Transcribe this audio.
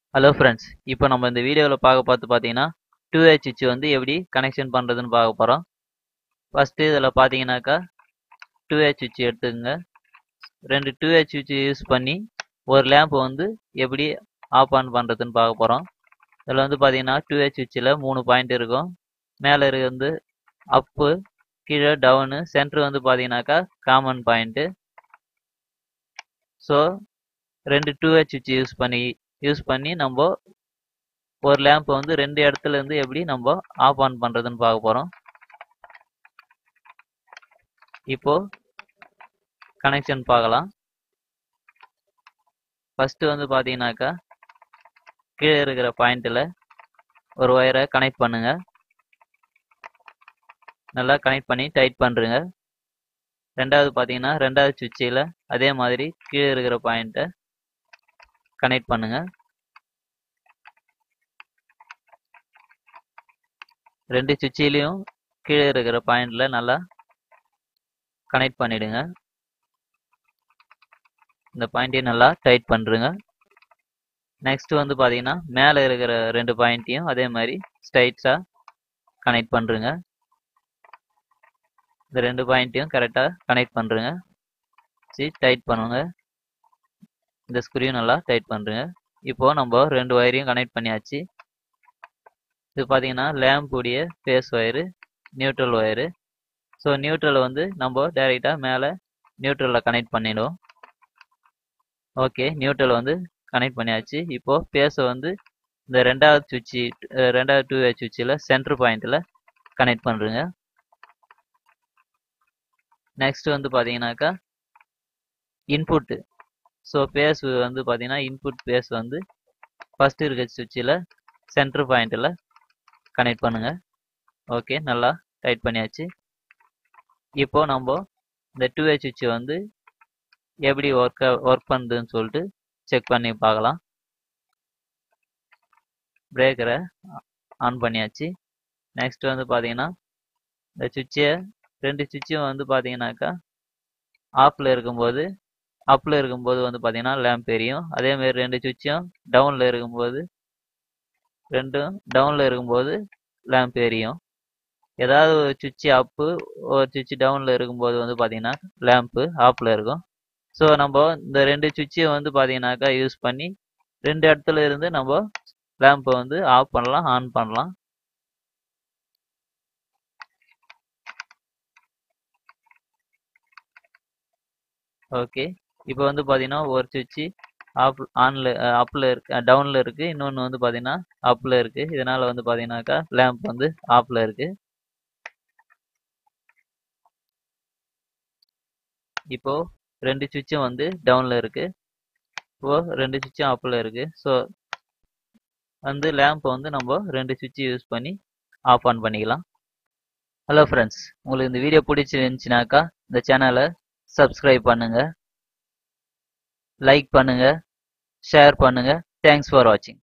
hello friends இப்போ நம்ம இந்த வீடியோவில் பார்க்க பார்த்து பார்த்தீங்கன்னா டூ ஹெச் சுவிட்ச் வந்து எப்படி கனெக்ஷன் பண்ணுறதுன்னு பார்க்க போகிறோம் ஃபஸ்ட்டு இதில் பார்த்தீங்கன்னாக்கா டூ ஹெச் சுவிட்ச் எடுத்துக்கோங்க ரெண்டு டூ ஹெச் சுவிட்ச் யூஸ் பண்ணி ஒரு லேம்ப் வந்து எப்படி ஆஃப் ஆன் பண்ணுறதுன்னு பார்க்க போகிறோம் இதில் வந்து பார்த்தீங்கன்னா டூ ஹெச் சுவிட்சில் மூணு பாயிண்ட் இருக்கும் மேலே இருக்க வந்து அப்பு கீழே டவுனு சென்டர் வந்து பார்த்தீங்கன்னாக்கா காமன் பாயிண்ட்டு ஸோ ரெண்டு டூ ஹெச் சுவிட்ச் யூஸ் பண்ணி யூஸ் பண்ணி நம்ம ஒரு லேம்பை வந்து ரெண்டு இடத்துல இருந்து எப்படி நம்ம ஆஃப் ஆன் பண்ணுறதுன்னு பார்க்க போகிறோம் இப்போ கனெக்ஷன் பார்க்கலாம் ஃபஸ்ட்டு வந்து பார்த்தீங்கன்னாக்கா கீழே இருக்கிற பாயிண்ட்டில் ஒரு ஒயரை கனெக்ட் பண்ணுங்க நல்லா கனெக்ட் பண்ணி டைட் பண்ணுறங்க ரெண்டாவது பார்த்தீங்கன்னா ரெண்டாவது சுவிட்சில் அதே மாதிரி கீழே இருக்கிற பாயிண்ட்டை கனெக்ட் பண்ணுங்க ரெண்டு சுவிட்சிலையும் கீழே இருக்கிற பாயிண்ட்ல நல்லா கனெக்ட் பண்ணிடுங்க இந்த பாயிண்ட்டையும் நல்லா டைட் பண்ணுறங்க நெக்ஸ்ட் வந்து பார்த்தீங்கன்னா மேலே இருக்கிற ரெண்டு பாயிண்ட்டையும் அதே மாதிரி ஸ்ட்ரைட்ஸாக கனெக்ட் பண்ணுறங்க இந்த ரெண்டு பாயிண்ட்டையும் கரெக்டாக கனெக்ட் பண்ணுறங்க சரி டைட் பண்ணுங்க இந்த ஸ்க்ரூ நல்லா டைட் பண்ணுறங்க இப்போது நம்ம ரெண்டு ஒயரையும் கனெக்ட் பண்ணியாச்சு இது பார்த்தீங்கன்னா லேம்ப் உடைய phase wire neutral wire so நியூட்ரலை வந்து நம்ம டைரெக்டாக மேலே நியூட்ரலில் கனெக்ட் பண்ணிடுவோம் ஓகே நியூட்ரல் வந்து கனெக்ட் பண்ணியாச்சு இப்போது ஃபேஸை வந்து இந்த ரெண்டாவது சுவிட்சு ரெண்டாவது டூ ஹெச் சுவிட்சில் சென்டர் பாயிண்ட்டில் கனெக்ட் பண்ணுறங்க நெக்ஸ்ட் வந்து பார்த்தீங்கன்னாக்கா இன்புட்டு ஸோ பேஸ் வந்து பார்த்தீங்கன்னா இன்புட் பேஸ் வந்து ஃபஸ்ட்டு இருக்க சுவிட்சில் சென்டர் பாயிண்ட்டில் கனெக்ட் பண்ணுங்கள் ஓகே நல்லா டைட் பண்ணியாச்சு இப்போ நம்ம இந்த டூ ஹெச் சுவிட்சை வந்து எப்படி ஒர்க் ஒர்க் பண்ணுதுன்னு சொல்லிட்டு செக் பண்ணி பார்க்கலாம் பிரேக்கரை ஆன் பண்ணியாச்சு நெக்ஸ்ட் வந்து பார்த்தீங்கன்னா இந்த சுவிட்சை ரெண்டு சுவிட்சும் வந்து பார்த்தீங்கன்னாக்கா ஆஃபில் இருக்கும்போது அப்பில் இருக்கும்போது வந்து பார்த்தீங்கன்னா லேம்ப் எரியும் அதேமாரி ரெண்டு சுவிட்சும் டவுனில் இருக்கும்போது ரெண்டும் டவுனில் இருக்கும்போது லேம்ப் எரியும் ஏதாவது ஒரு சுவிட்சு அப்பு ஒரு சுவிட்சு டவுனில் இருக்கும்போது வந்து பார்த்தீங்கன்னா லேம்ப்பு ஆஃபில் இருக்கும் ஸோ நம்ம இந்த ரெண்டு சுவிட்சையும் வந்து பார்த்தீங்கன்னாக்கா யூஸ் பண்ணி ரெண்டு இடத்துல இருந்து நம்ம லேம்பை வந்து ஆஃப் பண்ணலாம் ஆன் பண்ணலாம் ஓகே இப்போ வந்து பார்த்தீங்கன்னா ஒரு சுவிட்சு ஆஃப் ஆனில் அப்பில் இருக்கு டவுனில் இருக்குது இன்னொன்று வந்து பார்த்தீங்கன்னா அப்பில் இருக்குது இதனால் வந்து பார்த்தீங்கன்னாக்கா லேம்ப் வந்து ஆஃபில் இருக்குது இப்போது ரெண்டு சுவிட்சும் வந்து டவுனில் இருக்குது இப்போது ரெண்டு சுவிட்சும் அப்பில் இருக்குது ஸோ வந்து லேம்பை வந்து நம்ம ரெண்டு சுவிட்சு யூஸ் பண்ணி ஆஃப் ஆன் பண்ணிக்கலாம் ஹலோ ஃப்ரெண்ட்ஸ் உங்களுக்கு இந்த வீடியோ பிடிச்சிருந்துச்சுனாக்கா இந்த சேனலை சப்ஸ்கிரைப் பண்ணுங்கள் லைக் பண்ணுங்கள் ஷேர் பண்ணுங்கள் தேங்க்ஸ் ஃபார் வாட்சிங்